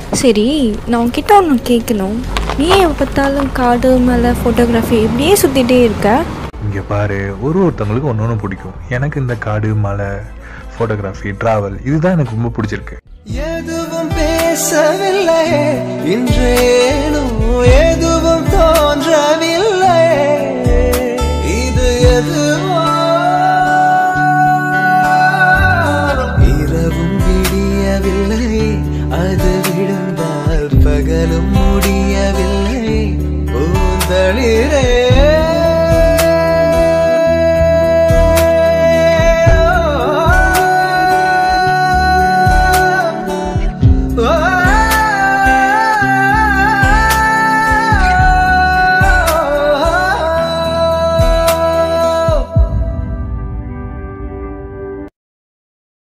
சரி நான் உன்கிட்ட ஒன்று கேட்கணும் நீ எப்போ பார்த்தாலும் காடு மேலே ஃபோட்டோகிராஃபி இப்படியே சுற்றிட்டே இருக்க இங்கே பாரு ஒரு ஒருத்தவங்களுக்கு ஒன்று ஒன்று பிடிக்கும் எனக்கு இந்த காடு மலை ஃபோட்டோகிராஃபி ட்ராவல் இதுதான் எனக்கு ரொம்ப பிடிச்சிருக்கு எதுவும் பேசவில்லை இன்றேனோ எதுவும் தோன்றவில்லை இது எதுவோ இரவும் விடியவில்லை அது விழுந்தால் பகலும் முடியவில்லை பூந்தளிரே